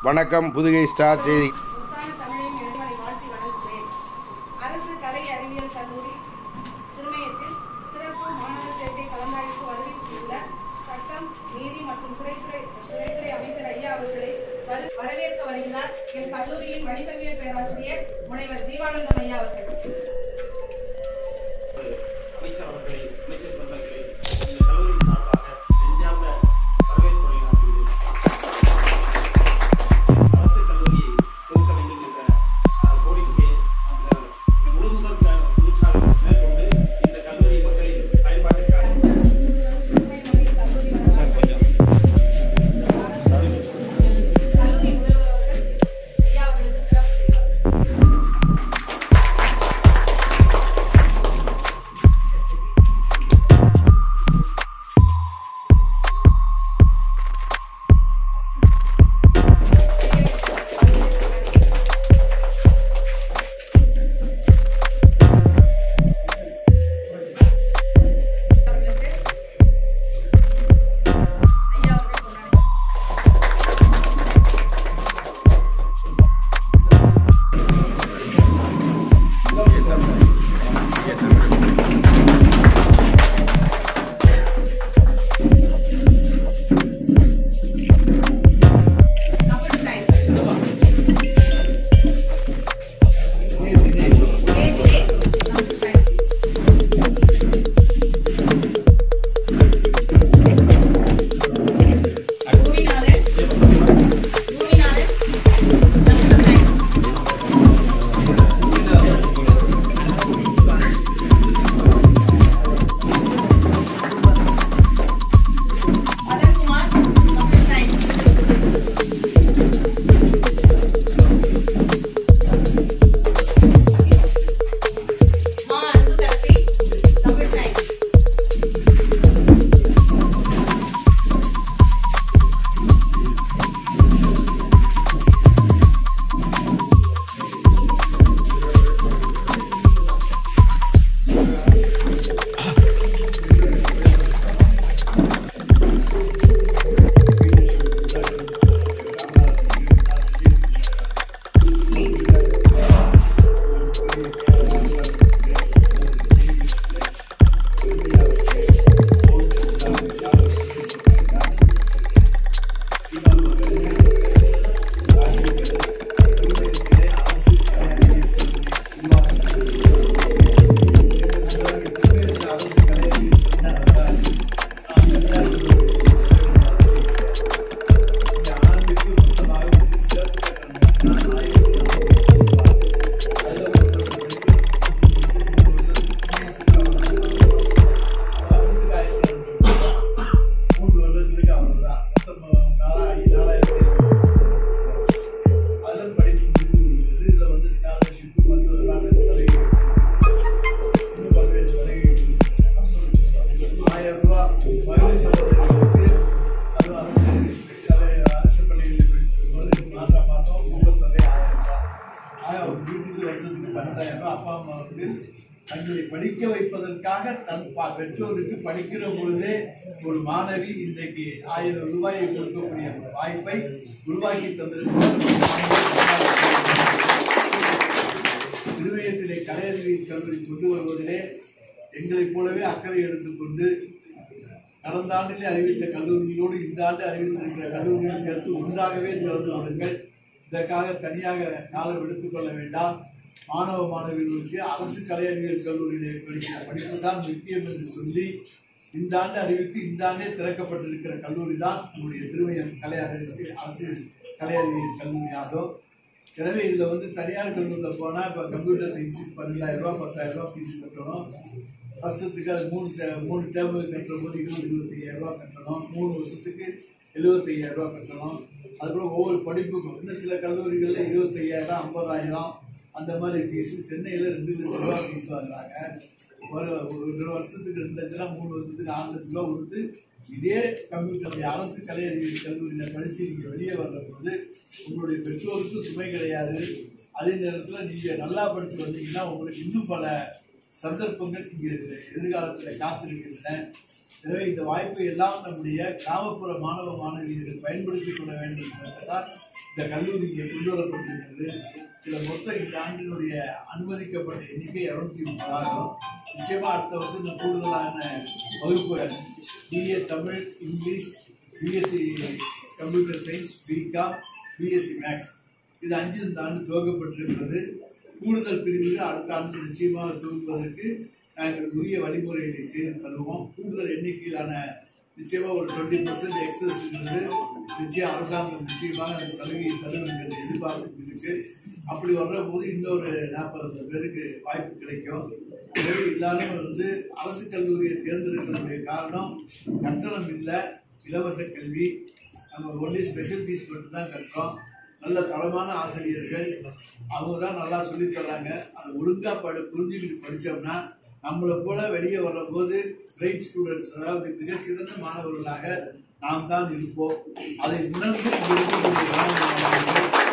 வணக்கம் புதுகை ஸ்டார் செய்தி முத்தான தமிழையும் எழுமலை வாழ்த்தி வணங்குகிறேன் அரசு கலை அறிவியல் கல்லூரி திருமயத்தில் சிறப்பு மாணவர் சேர்க்கை கலந்தாய்வுக்கு வருவித்துள்ள சட்டம் நீதி மற்றும் சிறைத்துறை சிறைத்துறை அமைச்சர் ஐயா அவர்களை வரு- வரவேற்க வருகிறார் என் கல்லூரியின் வணிகவியல் பேராசிரியர் முனைவர் ஜீவானந்தம் ஐயா அவர்கள் அமைச்சர் அவர்களை அமைச்சர் பெருமக்களை இந்த கல்லூரியின் சார்பாக நெஞ்சார்ந்த வரவேற்புரை நாட்டுகிறேன் அரசு கல்லூரியை துவக்க வேண்டும் என்ற அஹ், கோரிக்கையை அஹ், முழு முதல் உற்சாகம் மேற்கொண்டு இந்த கல்லூரி மக்களின் பயன்பாட்டிற்காக புதுமை மொழி கல்லூரி வரலாற்று கல்லூரி முதல்வர் அவர்கள் ஐயா அவர்களுக்கு சிறப்பு செய்வார் அவர்களுக்கு ஐயா அவர்கள் கொண்டாடி computer science computer science Boominathan Boominathan computer science Madhankumar computer science மா அன்புதரசி கம்ப்யூட்டர் சயின்ஸ் மூன்று வருடங்களுக்கு அவ்வளவுதான் மொத்தம் நாலா- நாலாயிரத்தி அதில் படிப்பு முடிந்து விடுகிறது இதில் வந்து ஸ்காலர்ஷிப் மற்றதெல்லாம் சலுகை இன்னும் பல்வேறு சலுகைகள் இருக்கு. ஆயிரம் ரூபாய் மகளிர் சகோதரிகளுக்கு அதுவும் அரசு கலை- அரசு பள்ளிகளில் படிக்கும்போது மாதம் மாதம் ஊக்கத்தொகை ஆயிரம் ரூபாய் ஆயிரம் ஒரு வீட்டுக்கு வருஷத்துக்கு பன்னெண்டாயிரம் ரூபாய் அப்பா அம்மாவுக்கு தங்களை படிக்க வைப்பதற்காக தன் பா- பெற்றோருக்கு படிக்கிற பொழுதே ஒரு மாணவி இன்றைக்கு ஆயிரம் ரூபாயை கொடுக்கக்கூடிய ஒரு வாய்ப்பை உருவாக்கி தந்திருக்கிறார் திருவயத்திலே கலை அறிவியல் கல்லூரி கொண்டு வருவதிலே எங்களைப் போலவே அக்கறை எடுத்துக்கொண்டு கடந்த ஆண்டிலே அறிவித்த கல்லூரிகளோடு இந்த ஆண்டு அறிவித்திருக்கிற கல்லூரியை சேர்த்து ஒன்றாகவே திறந்து விடுங்கள் இதற்காக தனியாக காலம் எடுத்துக்கொள்ள வேண்டாம் மாணவ மாணவிகளுக்கு அரசு கலை அறிவியல் கல்லூரியிலே படிக்கிற படிப்பு தான் முக்கியம் என்று சொல்லி இந்த ஆண்டு அறிவித்து இந்த ஆண்டே திறக்கப்பட்டிருக்கிற கல்லூரி தான் நம்முடைய திருமயம் கலை அரசு அரசு கலை அறிவியல் கல்லூரியாகும் எனவே இதில் வந்து தனியார் கல்லூரியில் போனால் இப்போ கம்ப்யூட்டர் சயின்ஸுக்கு பன்னெண்டாயிரம் ரூபா பத்தாயிரம் ரூபா ஃபீஸ் கட்டணும் வருஷத்துக்கு அது மூணு சே- மூணு டேர்மு கட்டுற போது இருபது இருபத்தையாயிரம் ரூபா கட்டணும் மூணு வருஷத்துக்கு எழுபத்தையாயிரம் ரூபா கட்டணும் அதுபோல் ஒவ்வொரு படிப்புக்கும் இன்னும் சில கல்லூரிகளில் இருபத்தையாயிரம் ஐம்பதாயிரம் அந்த மாதிரி ஃபீஸு சென்னையில் ரெண்டு லட்சம் ரூபா ஃபீஸ் வாங்குறாங்க ஒரு ஒரு வருஷத்துக்கு ரெண்டு லட்ச ரூபா மூணு வருஷத்துக்கு ஆறு லட்ச ரூபா கொடுத்து இதே கம்ப்யூட்டர் அரசு கலை அறிவியல் கல்லூரியில் படித்து நீங்கள் வெளியே வர்ற போது உங்களுடைய பெற்றோருக்கு சுமை கிடையாது அதே நேரத்தில் நீங்கள் நல்லா படித்து வந்தீங்கன்னா உங்களுக்கு இன்னும் பல சந்தர்ப்பங்கள் இங்கே எதிர்காலத்தில் காத்திருக்கின்றன எனவே இந்த வாய்ப்பை எல்லாம் நம்முடைய கிராமப்புற மாணவ மாணவியர்கள் பயன்படுத்திக் கொள்ள வேண்டும் என்பதற்காக இந்த கல்லூரி இங்கே கொண்டு வரப்பட்டிருக்கிறது இதில் மொத்தம் இந்த ஆண்டினுடைய அனுமதிக்கப்பட்ட எண்ணிக்கை இரநூத்தி முப்பதாயிரம் நிச்சயமா அடுத்த வருஷம் இந்த கூடுதலான வகுப்புகள் BA Tamil English BSc computer science BCom BSc maths இது அஞ்சு இந்த ஆண்டு துவக்கப்பட்டிருக்கிறது கூடுதல் பிரிவுகள் அடுத்த ஆண்டு நிச்சயமாக துவங்குவதற்கு நாங்கள் உரிய வழிமுறைகளை செய்து தருவோம் கூடுதல் எண்ணிக்கையிலான நிச்சயமாக ஒரு டுவெண்ட்டி பர்சன்ட் எக்ஸஸ் இருக்கிறது நிச்சயம் அரசாங்கம் நிச்சயமாக அந்த சலுகையை தரும் என்கிற எதிர்பார்ப்பு இருக்கு அப்படி வர்ற போது இன்னொரு நாற்பது பேருக்கு வாய்ப்பு கிடைக்கும் எனவே எல்லாரும் வந்து அரசு கல்லூரியை தேர்ந்தெடுக்கிறதுடைய காரணம் கட்டணம் இல்லை இலவச கல்வி நம்ம ஒன்லி ஸ்பெஷல் ஃபீஸ் மட்டும்தான் கட்டுறோம் நல்ல தரமான ஆசிரியர்கள் அவங்க தான் நல்லா சொல்லித் தர்றாங்க அதை ஒழுங்கா படி புரிஞ்சுக்கிட்டு படித்தோம்னா நம்மளை போல வெளியே வரும்போது கிரேட் ஸ்டூடெண்ட்ஸ் அதாவது மிகச்சிறந்த மாணவர்களாக நாம் தான் இருப்போம் அதை உணர்ந்து இங்க இருக்கக்கூடிய மாணவ மாணவியர்கள்